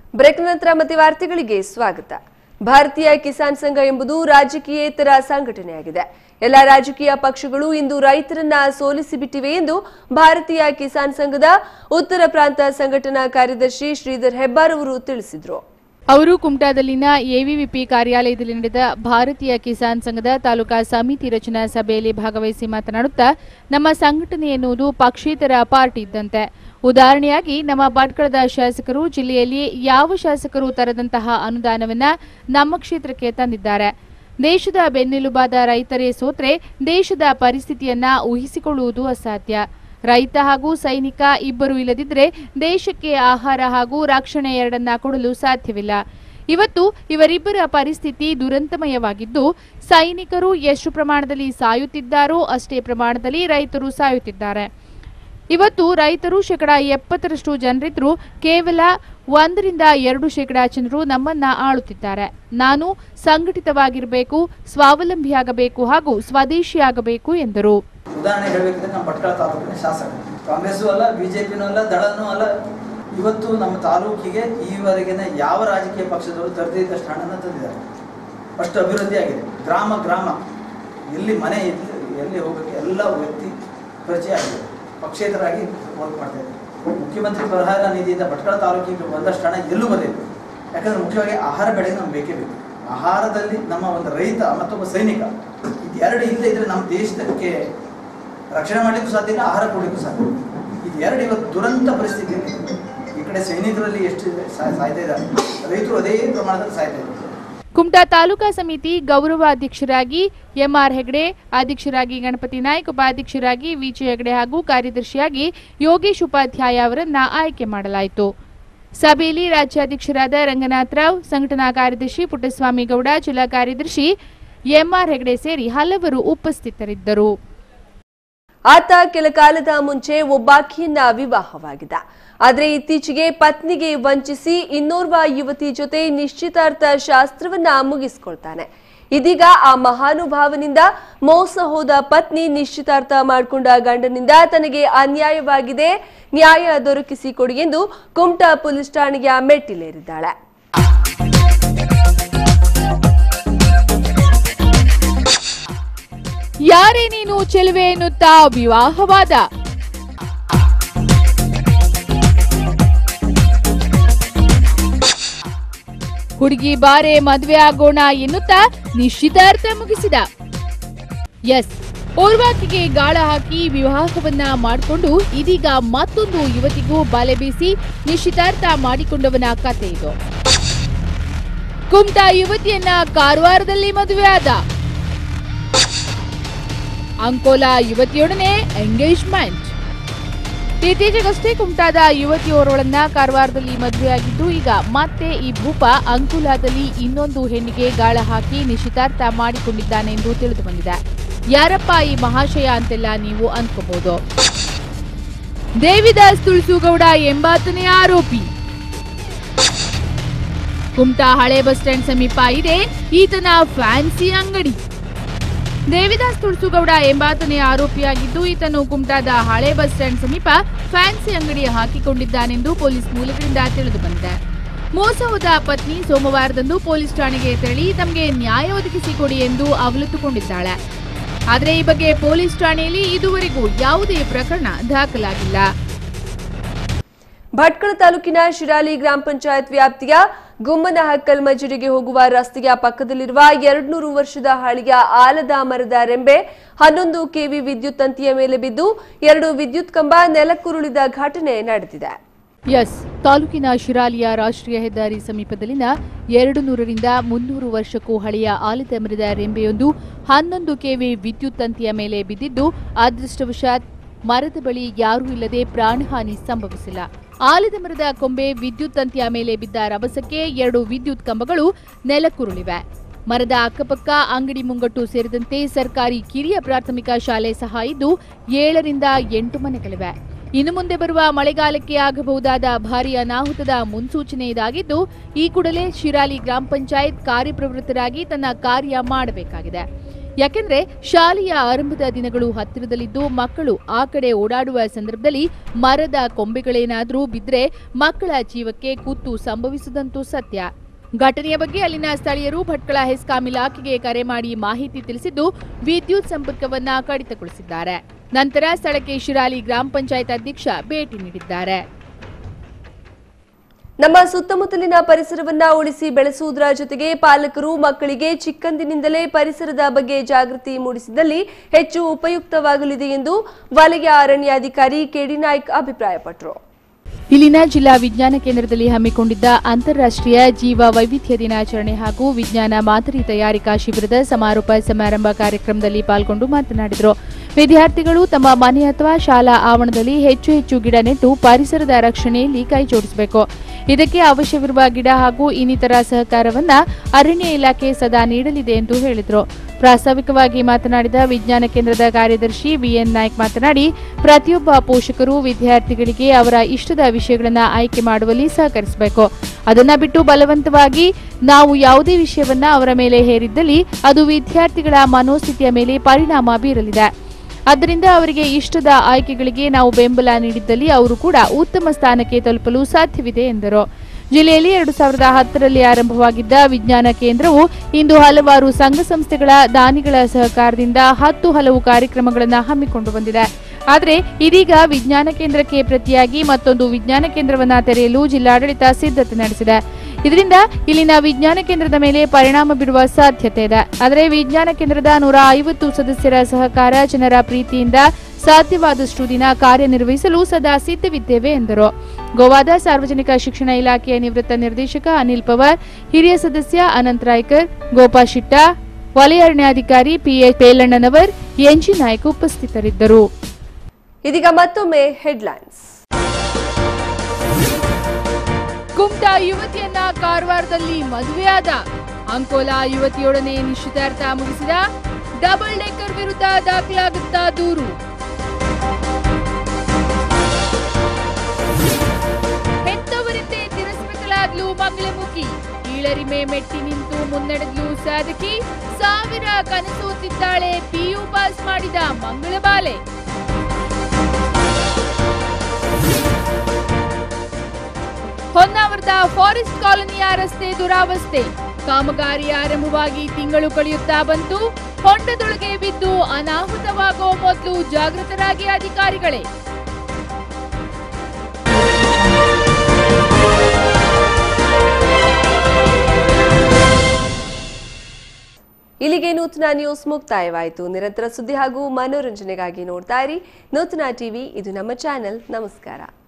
Break ನಂತರ ಮತ್ತೆ ವಾರ್ತೆಗಳಿಗೆ ಸ್ವಾಗತ ಭಾರತೀಯ ಕಿಸಾನ್ ಸಂಘ ಎಂಬುದು ರಾಜಕೀಯೇತರ ಸಂಘಟನೆಯಾಗಿದೆ ಎಲ್ಲ ರಾಜಕೀಯ ಪಕ್ಷಗಳು ಇಂದು ರೈತರನ್ನ ಸೋಲಿಸಿಬಿಟ್ಟಿವೆ ಎಂದು ಭಾರತೀಯ ಕಿಸಾನ್ ಸಂಘದ ಉತ್ತರ ಪ್ರಾಂತ ಸಂಘಟನಾ ಕಾರ್ಯದರ್ಶಿ ಶ್ರೀಧರ್ ಹೆಬ್ಬಾರ್ ಅವರು ತಿಳಿಸಿದರು ಅವರು ಕುಮಟಾದಲ್ಲಿನ ಎವಿವಿಪಿ ಕಾರ್ಯಾಲಯದಲ್ಲಿ ನಡೆದ ಭಾರತೀಯ ಕಿಸಾನ್ ಸಂಘದ ತಾಲೂಕಾ ಸಮಿತಿ ರಚನಾ ಸಭೆಯಲ್ಲಿ ಭಾಗವಹಿಸಿ ಮಾತನಾಡುತ್ತಾ ನಮ್ಮ ಸಂಘಟನೆ ಎನ್ನುವುದು ಪಕ್ಷೇತರ ಪಾರ್ಟಿ ಇದ್ದಂತೆ ಉದಾಹರಣೆಯಾಗಿ ನಮ್ಮ ಭಟ್ಕಳದ ಶಾಸಕರು ಜಿಲ್ಲೆಯಲ್ಲಿ ಯಾವ ಶಾಸಕರು ತರದಂತಹ ಅನುದಾನವನ್ನ ನಮ್ಮ ಕ್ಷೇತ್ರಕ್ಕೆ ತಂದಿದ್ದಾರೆ ದೇಶದ ಬೆನ್ನೆಲುಬಾದ ರೈತರೇ ಸೋತ್ರೆ ದೇಶದ ಪರಿಸ್ಥಿತಿಯನ್ನ ಊಹಿಸಿಕೊಳ್ಳುವುದು ಅಸಾಧ್ಯ ರೈತ ಹಾಗೂ ಸೈನಿಕ ಇಬ್ಬರು ಇಲ್ಲದಿದ್ದರೆ ದೇಶಕ್ಕೆ ಆಹಾರ ಹಾಗೂ ರಕ್ಷಣೆ ಎರಡನ್ನ ಕೊಡಲು ಸಾಧ್ಯವಿಲ್ಲ ಇವತ್ತು ಇವರಿಬ್ಬರ ಪರಿಸ್ಥಿತಿ ದುರಂತಮಯವಾಗಿದ್ದು ಸೈನಿಕರು ಎಷ್ಟು ಪ್ರಮಾಣದಲ್ಲಿ ಸಾಯುತ್ತಿದ್ದಾರೋ ಅಷ್ಟೇ ಪ್ರಮಾಣದಲ್ಲಿ ರೈತರು ಸಾಯುತ್ತಿದ್ದಾರೆ ಇವತ್ತು ರೈತರು ಶೇಕಡ ಎಪ್ಪತ್ತರಷ್ಟು ಜನರಿದ್ರು ಕೇವಲ ಒಂದರಿಂದ ಎರಡು ಶೇಕಡ ಜನರು ನಮ್ಮನ್ನ ಆಳುತ್ತಿದ್ದಾರೆ ನಾನು ಸಂಘಟಿತವಾಗಿರಬೇಕು ಸ್ವಾವಲಂಬಿಯಾಗಬೇಕು ಹಾಗೂ ಸ್ವದೇಶಿಯಾಗಬೇಕು ಎಂದರು ಉದಾಹರಣೆ ಹೇಳಬೇಕಂದ್ರೆ ನಮ್ಮ ಭಟ್ಕಳ ತಾಲೂಕಿನ ಶಾಸಕ ಕಾಂಗ್ರೆಸ್ಸು ಅಲ್ಲ ಬಿಜೆಪಿನೂ ಅಲ್ಲ ದಳನೂ ಅಲ್ಲ ಇವತ್ತು ನಮ್ಮ ತಾಲೂಕಿಗೆ ಈವರೆಗಿನ ಯಾವ ರಾಜಕೀಯ ಪಕ್ಷದವರು ತರದಿದ್ದಷ್ಟು ಹಣನ ತಂದಿದ್ದಾರೆ ಅಷ್ಟು ಅಭಿವೃದ್ಧಿ ಆಗಿದೆ ಗ್ರಾಮ ಗ್ರಾಮ ಎಲ್ಲಿ ಮನೆ ಎಲ್ಲಿ ಎಲ್ಲಿ ಹೋಗೋಕ್ಕೆ ಎಲ್ಲ ವ್ಯಕ್ತಿ ಪರಿಚಯ ಆಗಿದೆ ಪಕ್ಷೇತರಾಗಿ ವರ್ಕ್ ಮಾಡ್ತಾ ಇದ್ದಾರೆ ಮುಖ್ಯಮಂತ್ರಿ ಪರಿಹಾರ ನಿಧಿಯಿಂದ ಭಟ್ಕಳ ತಾಲೂಕಿಗೆ ಒಂದಷ್ಟು ಹಣ ಎಲ್ಲೂ ಬಂದಿದೆ ಯಾಕಂದ್ರೆ ಮುಖ್ಯವಾಗಿ ಆಹಾರ ಬೆಳೆಗೆ ನಮ್ಗೆ ಬೇಕೇ ಬೇಕು ಆಹಾರದಲ್ಲಿ ನಮ್ಮ ಒಂದು ರೈತ ಮತ್ತೊಬ್ಬ ಸೈನಿಕ ಇದೆರಡು ಇಲ್ಲದೆ ಇದ್ರೆ ನಮ್ಮ ದೇಶಕ್ಕೆ ರಕ್ಷಣೆ ಮಾಡಲಿಕ್ಕೂ ಸಾಧ್ಯ ಇಲ್ಲ ಆಹಾರ ಕೊಡಲಿಕ್ಕೂ ಸಾಧ್ಯ ಇಲ್ಲ. ಇದು ಎರಡು ಇವತ್ತು ದುರಂತ ಪರಿಸ್ಥಿತಿಯಲ್ಲಿ ಇದೆ. ಈ ಕಡೆ ಸೈನಿಕರಲ್ಲಿ ಎಷ್ಟು ಇದೆ, ಸಾ- ಸಾಯ್ತಾ ಇದ್ದಾರೆ ರೈತರು ಅದೇ ಪ್ರಮಾಣದಲ್ಲಿ ಸಾಯ್ತಾ ಇದ್ದಾರೆ ಕುಮಟಾ ತಾಲೂಕಾ ಸಮಿತಿ ಗೌರವ ಅಧ್ಯಕ್ಷರಾಗಿ ಎಂಆರ್ ಹೆಗಡೆ ಅಧ್ಯಕ್ಷರಾಗಿ ಗಣಪತಿ ನಾಯ್ಕ್ ಉಪಾಧ್ಯಕ್ಷರಾಗಿ ವಿಜಯ ಹೆಗಡೆ ಹಾಗೂ ಕಾರ್ಯದರ್ಶಿಯಾಗಿ ಯೋಗೇಶ್ ಉಪಾಧ್ಯಾಯ ಅವರನ್ನ ಆಯ್ಕೆ ಮಾಡಲಾಯಿತು ಸಭೆಯಲ್ಲಿ ರಾಜ್ಯಾಧ್ಯಕ್ಷರಾದ ರಂಗನಾಥ್ ರಾವ್ ಸಂಘಟನಾ ಕಾರ್ಯದರ್ಶಿ ಪುಟ್ಟಸ್ವಾಮಿ ಗೌಡ ಜಿಲ್ಲಾ ಕಾರ್ಯದರ್ಶಿ ಎಂಆರ್ ಹೆಗಡೆ ಸೇರಿ ಹಲವರು ಉಪಸ್ಥಿತರಿದ್ದರು ಆತ ಕೆಲ ಕಾಲದ ಮುಂಚೆ ಒಬ್ಬಾಕಿಯನ್ನ ವಿವಾಹವಾಗಿದ್ದ ಆದ್ರೆ ಇತ್ತೀಚೆಗೆ ಪತ್ನಿಗೆ ವಂಚಿಸಿ ಇನ್ನೋರ್ವ ಯುವತಿ ಜೊತೆ ನಿಶ್ಚಿತಾರ್ಥ ಶಾಸ್ತ್ರವನ್ನ ಮುಗಿಸ್ಕೊಳ್ತಾನೆ ಇದೀಗ ಆ ಮಹಾನುಭಾವನಿಂದ ಮೋಸ ಹೋದ ಪತ್ನಿ ನಿಶ್ಚಿತಾರ್ಥ ಮಾಡಿಕೊಂಡ ಗಂಡನಿಂದ ತನಗೆ ಅನ್ಯಾಯವಾಗಿದೆ ನ್ಯಾಯ ದೊರಕಿಸಿಕೊಡಿ ಎಂದು ಕುಮಟಾ ಪೊಲೀಸ್ ಠಾಣೆಯ ಮೆಟ್ಟಿಲೇರಿದ್ದಾಳೆ ಯಾರೇ ನೀನು ಚೆಲುವೆ ಎನ್ನುತ್ತಾ ವಿವಾಹವಾದ ಹುಡುಗಿ ಬಾರೆ ಮದ್ವೆ ಆಗೋಣ ಎನ್ನುತ್ತಾ ನಿಶ್ಚಿತಾರ್ಥ ಮುಗಿಸಿದ ಎಸ್ ಓರ್ವಾಕಿಗೆ ಗಾಳ ಹಾಕಿ ವಿವಾಹವನ್ನ ಮಾಡಿಕೊಂಡು ಇದೀಗ ಮತ್ತೊಂದು ಯುವತಿಗೂ ಬಲೆ ಬೀಸಿ ನಿಶ್ಚಿತಾರ್ಥ ಮಾಡಿಕೊಂಡವನ ಕತೆ ಇದು ಕುಮಟಾ ಯುವತಿಯನ್ನ ಕಾರವಾರದಲ್ಲಿ ಮದುವೆ ಆದ ಅಂಕೋಲಾ ಯುವತಿಯೊಡನೆ ಎಂಗೇಜ್ಮೆಂಟ್ ಇತ್ತೀಚೆಗಷ್ಟೇ ಕುಮಟಾದ ಯುವತಿಯೋರ್ವಳನ್ನ ಕಾರವಾರದಲ್ಲಿ ಮದುವೆಯಾಗಿದ್ದು ಈಗ ಮತ್ತೆ ಈ ಭೂಪ ಅಂಕೋಲಾದಲ್ಲಿ ಇನ್ನೊಂದು ಹೆಣ್ಣಿಗೆ ಗಾಳ ಹಾಕಿ ನಿಶ್ಚಿತಾರ್ಥ ಮಾಡಿಕೊಂಡಿದ್ದಾನೆ ಎಂದು ತಿಳಿದು ಬಂದಿದೆ ಯಾರಪ್ಪ ಈ ಮಹಾಶಯ ಅಂತೆಲ್ಲ ನೀವು ಅನ್ಕೋಬಹುದು ದೇವಿದಾಸ್ ತುಳಸುಗೌಡ ಎಂಬಾತನೇ ಆರೋಪಿ ಕುಮಟಾ ಹಳೆ ಬಸ್ ಸ್ಟ್ಯಾಂಡ್ ಸಮೀಪ ಇದೆ ಈತನ ಫ್ಯಾನ್ಸಿ ಅಂಗಡಿ ದೇವಿದಾಸ್ ತುಳಸುಗೌಡ ಎಂಬಾತನೇ ಆರೋಪಿಯಾಗಿದ್ದು ಈತನು ಕುಮಟಾದ ಹಳೆ ಬಸ್ ಸ್ಟ್ಯಾಂಡ್ ಸಮೀಪ ಫ್ಯಾನ್ಸಿ ಅಂಗಡಿ ಹಾಕಿಕೊಂಡಿದ್ದಾನೆಂದು ಪೊಲೀಸ್ ಮೂಲಗಳಿಂದ ತಿಳಿದು ಬಂದಿದೆ ಮೋಸ ಹೋದ ಪತ್ನಿ ಸೋಮವಾರದಂದು ಪೊಲೀಸ್ ಠಾಣೆಗೆ ತೆರಳಿ ತಮಗೆ ನ್ಯಾಯ ಒದಗಿಸಿಕೊಡಿ ಎಂದು ಅವಲತ್ತುಕೊಂಡಿದ್ದಾಳೆ ಆದರೆ ಈ ಬಗ್ಗೆ ಪೊಲೀಸ್ ಠಾಣೆಯಲ್ಲಿ ಇದುವರೆಗೂ ಯಾವುದೇ ಪ್ರಕರಣ ದಾಖಲಾಗಿಲ್ಲ ಭಟ್ಕಳ ತಾಲೂಕಿನ ಶಿರಾಲಿ ಗ್ರಾಮ ಪಂಚಾಯತ್ ವ್ಯಾಪ್ತಿಯ ಗುಮ್ಮನಹಕ್ಕಲ್ ಮಜರಿಗೆ ಹೋಗುವ ರಸ್ತೆಯ ಪಕ್ಕದಲ್ಲಿರುವ ಎರಡ್ನೂರು ವರ್ಷದ ಹಳೆಯ ಆಲದ ಮರದ ರೆಂಬೆ ಹನ್ನೊಂದು ಕೆವಿ ವಿದ್ಯುತ್ ತಂತಿಯ ಮೇಲೆ ಬಿದ್ದು ಎರಡು ವಿದ್ಯುತ್ ಕಂಬ ನೆಲಕ್ಕುರುಳಿದ ಘಟನೆ ನಡೆದಿದೆ ಎಸ್ ತಾಲೂಕಿನ ಶಿರಾಲಿಯ ರಾಷ್ಟ್ರೀಯ ಹೆದ್ದಾರಿ ಸಮೀಪದಲ್ಲಿನ ಎರಡು ನೂರರಿಂದ ಮುನ್ನೂರು ವರ್ಷಕ್ಕೂ ಹಳೆಯ ಆಲದ ಮರದ ರೆಂಬೆಯೊಂದು ಹನ್ನೊಂದು ಕೆವಿ ವಿದ್ಯುತ್ ತಂತಿಯ ಮೇಲೆ ಬಿದ್ದಿದ್ದು ಅದೃಷ್ಟವಶಾತ್ ಮರದ ಬಳಿ ಯಾರೂ ಇಲ್ಲದೆ ಪ್ರಾಣಹಾನಿ ಸಂಭವಿಸಿಲ್ಲ ಆಲದ ಮರದ ಕೊಂಬೆ ವಿದ್ಯುತ್ ತಂತಿಯ ಮೇಲೆ ಬಿದ್ದ ರಭಸಕ್ಕೆ ಎರಡು ವಿದ್ಯುತ್ ಕಂಬಗಳು ನೆಲಕ್ಕುರುಳಿವೆ ಮರದ ಅಕ್ಕಪಕ್ಕ ಅಂಗಡಿ ಮುಂಗಟ್ಟು ಸೇರಿದಂತೆ ಸರ್ಕಾರಿ ಕಿರಿಯ ಪ್ರಾಥಮಿಕ ಶಾಲೆ ಸಹ ಇದ್ದು ಏಳರಿಂದ ಎಂಟು ಮನೆಗಳಿವೆ ಇನ್ನು ಮುಂದೆ ಬರುವ ಮಳೆಗಾಲಕ್ಕೆ ಆಗಬಹುದಾದ ಭಾರೀ ಅನಾಹುತದ ಮುನ್ಸೂಚನೆ ಇದಾಗಿದ್ದು ಈ ಕೂಡಲೇ ಶಿರಾಲಿ ಗ್ರಾಮ ಪಂಚಾಯತ್ ಕಾರ್ಯಪ್ರವೃತ್ತರಾಗಿ ತನ್ನ ಕಾರ್ಯ ಮಾಡಬೇಕಾಗಿದೆ ಯಾಕೆಂದ್ರೆ ಶಾಲೆಯ ಆರಂಭದ ದಿನಗಳು ಹತ್ತಿರದಲ್ಲಿದ್ದು ಮಕ್ಕಳು ಆ ಕಡೆ ಓಡಾಡುವ ಸಂದರ್ಭದಲ್ಲಿ ಮರದ ಕೊಂಬೆಗಳೇನಾದರೂ ಬಿದ್ದರೆ ಮಕ್ಕಳ ಜೀವಕ್ಕೆ ಕುತ್ತು ಸಂಭವಿಸುವುದಂತೂ ಸತ್ಯ ಘಟನೆಯ ಬಗ್ಗೆ ಅಲ್ಲಿನ ಸ್ಥಳೀಯರು ಭಟ್ಕಳ ಹೆಸ್ಕಾಂ ಇಲಾಖೆಗೆ ಕರೆ ಮಾಡಿ ಮಾಹಿತಿ ತಿಳಿಸಿದ್ದು ವಿದ್ಯುತ್ ಸಂಪರ್ಕವನ್ನ ಕಡಿತಗೊಳಿಸಿದ್ದಾರೆ ನಂತರ ಸ್ಥಳಕ್ಕೆ ಶಿರಾಲಿ ಗ್ರಾಮ ಪಂಚಾಯತ್ ಅಧ್ಯಕ್ಷ ಭೇಟಿ ನೀಡಿದ್ದಾರೆ ನಮ್ಮ ಸುತ್ತಮುತ್ತಲಿನ ಪರಿಸರವನ್ನ ಉಳಿಸಿ ಬೆಳೆಸುವುದರ ಜೊತೆಗೆ ಪಾಲಕರು ಮಕ್ಕಳಿಗೆ ಚಿಕ್ಕಂದಿನಿಂದಲೇ ಪರಿಸರದ ಬಗ್ಗೆ ಜಾಗೃತಿ ಮೂಡಿಸಿದಲ್ಲಿ ಹೆಚ್ಚು ಉಪಯುಕ್ತವಾಗಲಿದೆ ಎಂದು ವಲಯ ಅರಣ್ಯಾಧಿಕಾರಿ ಕೆಡಿ ನಾಯ್ಕ್ ಅಭಿಪ್ರಾಯಪಟ್ಟರು ಇಲ್ಲಿನ ಜಿಲ್ಲಾ ವಿಜ್ಞಾನ ಕೇಂದ್ರದಲ್ಲಿ ಹಮ್ಮಿಕೊಂಡಿದ್ದ ಅಂತಾರಾಷ್ಟ್ರೀಯ ಜೀವ ವೈವಿಧ್ಯ ದಿನಾಚರಣೆ ಹಾಗೂ ವಿಜ್ಞಾನ ಮಾದರಿ ತಯಾರಿಕಾ ಶಿಬಿರದ ಸಮಾರೋಪ ಸಮಾರಂಭ ಕಾರ್ಯಕ್ರಮದಲ್ಲಿ ಪಾಲ್ಗೊಂಡು ಮಾತನಾಡಿದರು ವಿದ್ಯಾರ್ಥಿಗಳು ತಮ್ಮ ಮನೆ ಅಥವಾ ಶಾಲಾ ಆವರಣದಲ್ಲಿ ಹೆಚ್ಚು ಹೆಚ್ಚು ಗಿಡ ನೆಟ್ಟು ಪರಿಸರದ ರಕ್ಷಣೆಯಲ್ಲಿ ಕೈಜೋಡಿಸಬೇಕು ಇದಕ್ಕೆ ಅವಶ್ಯವಿರುವ ಗಿಡ ಹಾಗೂ ಇನ್ನಿತರ ಸಹಕಾರವನ್ನ ಅರಣ್ಯ ಇಲಾಖೆ ಸದಾ ನೀಡಲಿದೆ ಎಂದು ಹೇಳಿದರು ಪ್ರಾಸ್ತಾವಿಕವಾಗಿ ಮಾತನಾಡಿದ ವಿಜ್ಞಾನ ಕೇಂದ್ರದ ಕಾರ್ಯದರ್ಶಿ ಬಿಎನ್ ನಾಯ್ಕ್ ಮಾತನಾಡಿ ಪ್ರತಿಯೊಬ್ಬ ಪೋಷಕರು ವಿದ್ಯಾರ್ಥಿಗಳಿಗೆ ಅವರ ಇಷ್ಟದ ವಿಷಯಗಳನ್ನು ಆಯ್ಕೆ ಮಾಡುವಲ್ಲಿ ಸಹಕರಿಸಬೇಕು ಅದನ್ನ ಬಿಟ್ಟು ಬಲವಂತವಾಗಿ ನಾವು ಯಾವುದೇ ವಿಷಯವನ್ನ ಅವರ ಮೇಲೆ ಹೇರಿದ್ದಲ್ಲಿ ಅದು ವಿದ್ಯಾರ್ಥಿಗಳ ಮನೋಸ್ಥಿತಿಯ ಮೇಲೆ ಪರಿಣಾಮ ಬೀರಲಿದೆ ಆದ್ದರಿಂದ ಅವರಿಗೆ ಇಷ್ಟದ ಆಯ್ಕೆಗಳಿಗೆ ನಾವು ಬೆಂಬಲ ನೀಡಿದ್ದಲ್ಲಿ ಅವರು ಕೂಡ ಉತ್ತಮ ಸ್ಥಾನಕ್ಕೆ ತಲುಪಲು ಸಾಧ್ಯವಿದೆ ಎಂದರು ಜಿಲ್ಲೆಯಲ್ಲಿ ಎರಡು ಸಾವಿರದ ಹತ್ತರಲ್ಲಿ ಆರಂಭವಾಗಿದ್ದ ವಿಜ್ಞಾನ ಕೇಂದ್ರವು ಇಂದು ಹಲವಾರು ಸಂಘ ಸಂಸ್ಥೆಗಳ ದಾನಿಗಳ ಸಹಕಾರದಿಂದ ಹತ್ತು ಹಲವು ಕಾರ್ಯಕ್ರಮಗಳನ್ನು ಹಮ್ಮಿಕೊಂಡು ಬಂದಿದೆ ಆದರೆ ಇದೀಗ ವಿಜ್ಞಾನ ಕೇಂದ್ರಕ್ಕೆ ಪ್ರತಿಯಾಗಿ ಮತ್ತೊಂದು ವಿಜ್ಞಾನ ಕೇಂದ್ರವನ್ನ ತೆರೆಯಲು ಜಿಲ್ಲಾಡಳಿತ ಸಿದ್ಧತೆ ನಡೆಸಿದೆ ಇದರಿಂದ ಇಲ್ಲಿನ ವಿಜ್ಞಾನ ಕೇಂದ್ರದ ಮೇಲೆ ಪರಿಣಾಮ ಬೀರುವ ಸಾಧ್ಯತೆ ಇದೆ ಆದರೆ ವಿಜ್ಞಾನ ಕೇಂದ್ರದ ನೂರ ಐವತ್ತು ಸದಸ್ಯರ ಸಹಕಾರ ಜನರ ಪ್ರೀತಿಯಿಂದ ಸಾಧ್ಯವಾದಷ್ಟು ದಿನ ಕಾರ್ಯನಿರ್ವಹಿಸಲು ಸದಾ ಸಿದ್ಧವಿದ್ದೇವೆ ಎಂದರು ಗೋವಾದ ಸಾರ್ವಜನಿಕ ಶಿಕ್ಷಣ ಇಲಾಖೆಯ ನಿವೃತ್ತ ನಿರ್ದೇಶಕ ಅನಿಲ್ ಪವಾರ್ ಹಿರಿಯ ಸದಸ್ಯ ಅನಂತ್ ರಾಯ್ಕರ್ ಗೋಪಾ ಶಿಟ್ಟಾ ವಲಯ ಅರಣ್ಯಾಧಿಕಾರಿ ಪಿಎ ಪೇಲಣ್ಣನವರ್ ಎನ್ಜಿ ನಾಯ್ಕ ಉಪಸ್ಥಿತರಿದ್ದರು ಇದೀಗ ಮತ್ತೊಮ್ಮೆ ಹೆಡ್ಲೈನ್ಸ್ ಕುಮಟಾ ಯುವತಿಯನ್ನ ಕಾರವಾರದಲ್ಲಿ ಮದುವೆಯಾದ ಅಂಕೋಲಾ ಯುವತಿಯೊಡನೆ ನಿಶ್ಚಿತಾರ್ಥ ಮುಗಿಸಿದ ಡಬಲ್ ಡೆಕ್ಕರ್ ವಿರುದ್ಧ ದಾಖಲಾಗುತ್ತಾ ದೂರು ಹೆತ್ತವರಿಂದೇ ತಿರಸ್ಕೃತಳಾದ್ಲು ಮಂಗಳಮುಖಿ ಕೀಳರಿಮೆ ಮೆಟ್ಟಿ ನಿಂತು ಮುನ್ನಡೆದ್ಲು ಸಾಧಕಿ ಸಾವಿರ ಕನಸು ತಿದ್ದಾಳೆ ಪಿಯು ಪಾಸ್ ಮಾಡಿದ ಮಂಗಳಬಾಲೆ ಹೊನ್ನಾವರದ ಫಾರೆಸ್ಟ್ ಕಾಲೋನಿಯ ರಸ್ತೆ ದುರಾವಸ್ಥೆ ಕಾಮಗಾರಿ ಆರಂಭವಾಗಿ ತಿಂಗಳು ಕಳೆಯುತ್ತಾ ಬಂತು ಹೊಂಡದೊಳಗೆ ಬಿದ್ದು ಅನಾಹುತವಾಗುವ ಮೊದಲು ಜಾಗೃತರಾಗಿ ಅಧಿಕಾರಿಗಳೇ ಇಲ್ಲಿಗೆ ನೂತನ ನ್ಯೂಸ್ ಮುಕ್ತಾಯವಾಯಿತು ನಿರಂತರ ಸುದ್ದಿ ಹಾಗೂ ಮನೋರಂಜನೆಗಾಗಿ ನೋಡ್ತಾ ಇರಿ ನೂತನ ಟಿವಿ ಇದು ನಮ್ಮ ಚಾನೆಲ್ ನಮಸ್ಕಾರ